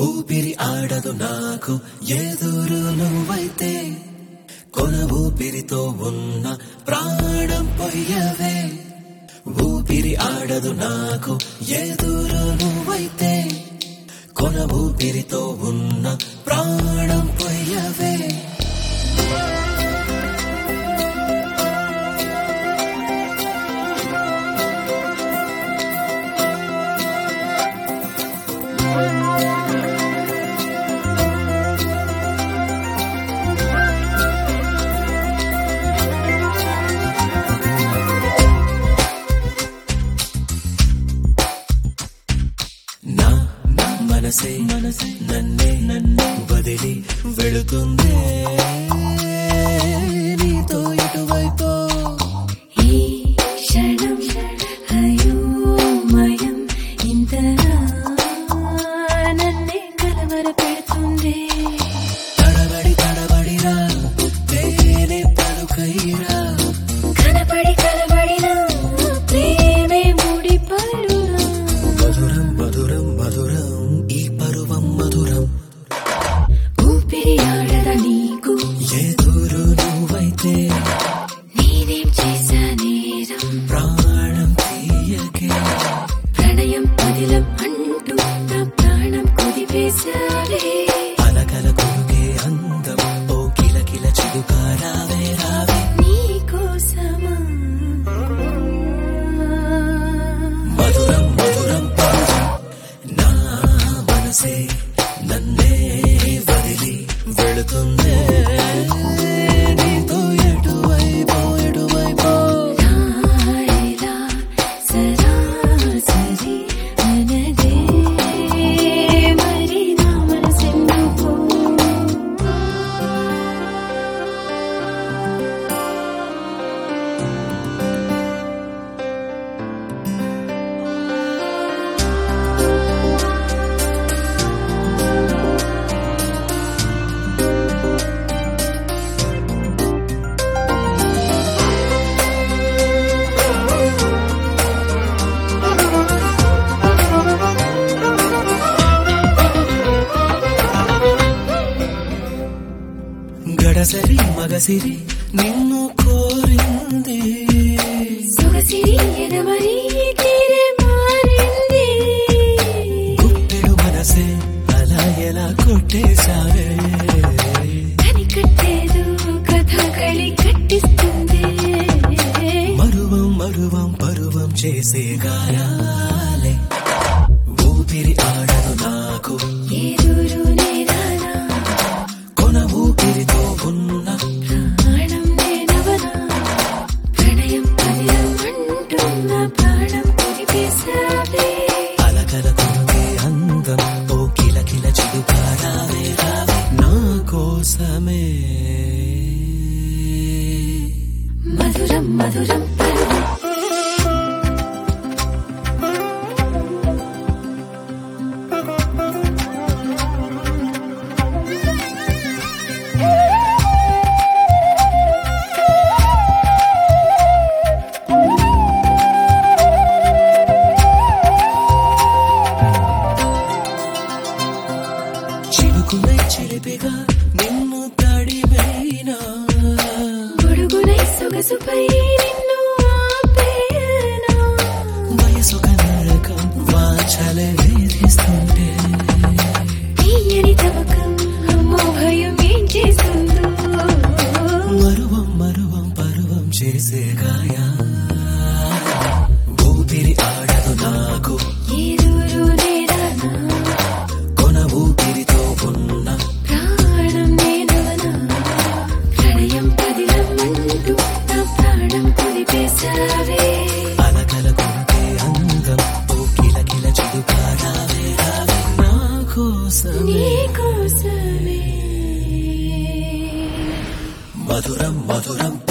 ఊపిరి ఆడదు నాకు ఎదురు నువ్వైతే కొన ఊపిరితో ఉన్న ప్రాణం పొయ్యవే ఊపిరి ఆడదు నాకు ఎదురు నువ్వైతే కొన ఊపిరితో ఉన్న ప్రాణం పొయ్యవే నా నా మనసే మనసే నన్నే నన్నే వదిలి వెళుతుందే నీతో ఎటువైపో ఈ క్షణం అయోమయం ఇంతగా నన్నే కలవర పెడుతుంది తడబడి తడబడిరా తేనె పలుకైరా కనపడి కలబడిన ప్రేమే ముడిపడునా మధురం మధురం మధురం ఈ పరువం మధురం ఊపిరి ఆడద నీకు ఎదురు నువ్వైతే నేనేం చేశా నేరం ప్రాణం తీయకే ప్రణయం పదిలం అంటూ నా ప్రాణం కుదిపేశావే అలకల కొరుకే అందం ఓ కిల కిల చిలుక రావే రావే నీకోసమా మధురం మధురం పరువం నా మనసే నన్నే వదిలి వెళుతుందే నీతో ఎటువైపో ఎటువైపో నాయలా సరాసరి అనదే మరి నా మనసెందుకో గడసరి మగసిరి నిన్ను కోరింది సొగసిరి ఎదమరి తీరే మారింది గుప్పెడు మనసే అలా ఎలా కొట్టేశావే కనికట్టేదో కథ కళి కట్టిస్తుంది మరువం మరువం పరువం చేసే గాయాలే ఊపిరి ఆడదు నాకు ఎదురు నేరానా కొన ఊపిరితో ఉన్న ప్రాణం నేనవనా ప్రణయం పదిలం అంటున్న ప్రాణం కుదిపేశావే అలకల కొనుకే అందం ఓ కిల కిల చిలుక రావే రావే నా కోసమే మధురం మధురం పరువం చిలుకునే చిలిపిగా నిన్ను తడిమైనా గొడుగునై సొగసుపై నిన్ను ఆపేనా వయసు కనరకం వాచలే వేధిస్తుంటే తీయని తమకం అమ్మో భయం ఏం చేస్తుందో మరువం మరువం పరువం చేసే గాయా ఊపిరి ఆడదు నాకు ఎదురు నేరానా కొన ఊపిరితో ఉన్న ప్రాణం నేనవనా ప్రణయం పదిలం అంటూ నా ప్రాణం కుదిపేశావే అలకల కొనుకే అందం ఓ కిల కిల చిలుక రావే రావే నా కోసమే నీకోసమే మధురం మధురం